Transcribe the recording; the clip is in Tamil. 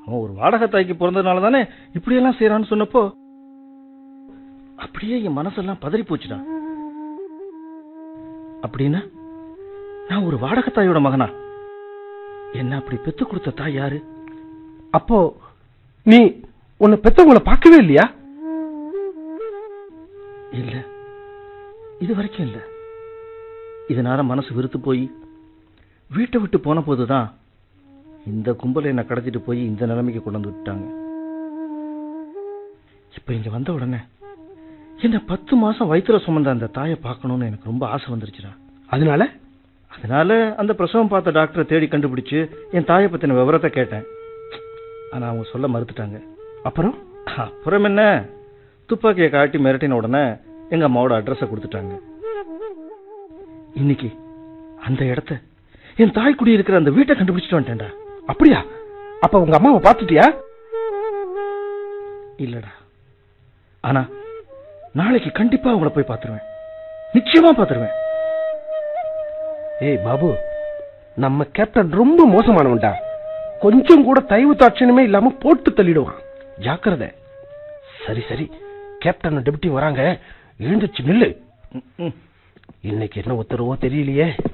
அவன் ஒரு வாடகை தாய்க்கு பிறந்ததுனால தானே இப்படியெல்லாம் செய்யறான்னு சொன்னப்போ அப்படியே என் மனசெல்லாம் பதறி போச்சுடா அப்படின்னா நான் ஒரு வாடகை தாயோட மகனா என்ன அப்படி பெத்து கொடுத்த தாய் யாரு அப்போ நீ உன்னை பெத்தவங்களை பார்க்கவே இல்லையா இல்ல இது வரைக்கும் இல்ல இதனால மனசு வெறுத்து போய் வீட்டை விட்டு போன போதுதான் இந்த கும்பலை என்ன கடத்திட்டு போய் இந்த நிலைமைக்கு கொண்டு வந்து விட்டாங்க இப்ப இங்க வந்த உடனே என்ன பத்து மாசம் வயிற்றுல சுமந்த அந்த தாயை பார்க்கணும்னு எனக்கு ரொம்ப ஆசை வந்துருச்சுடா அதனால அதனால அந்த பிரசவம் பார்த்த டாக்டரை தேடி கண்டுபிடிச்சு என் தாயை பத்தின விவரத்தை கேட்டேன் ஆனா அவங்க சொல்ல மறுத்துட்டாங்க அப்புறம் அப்புறம் என்ன துப்பாக்கியை காட்டி மிரட்டின உடனே எங்க அம்மாவோட அட்ரஸ கொடுத்துட்டாங்க இன்னைக்கு அந்த இடத்த என் தாய் குடி இருக்கிற அந்த வீட்டை கண்டுபிடிச்சிட்டு வந்துட்டேன்டா அப்படியா அப்ப உங்க அம்மாவை பார்த்துட்டியா இல்லடா ஆனா நாளைக்கு கண்டிப்பா அவங்கள போய் பார்த்துருவேன் நிச்சயமா பார்த்துருவேன் ஏய் பாபு நம்ம கேப்டன் ரொம்ப மோசமானவன்டா கொஞ்சம் கூட தயவு தாட்சணமே இல்லாம போட்டு தள்ளிடுவான் ஜாக்கிரதை சரி சரி கேப்டன் டெபுட்டி வராங்க எழுந்துச்சு நில்லு ம், ம். இன்னைக்கு என்ன உத்தரவோ தெரியலையே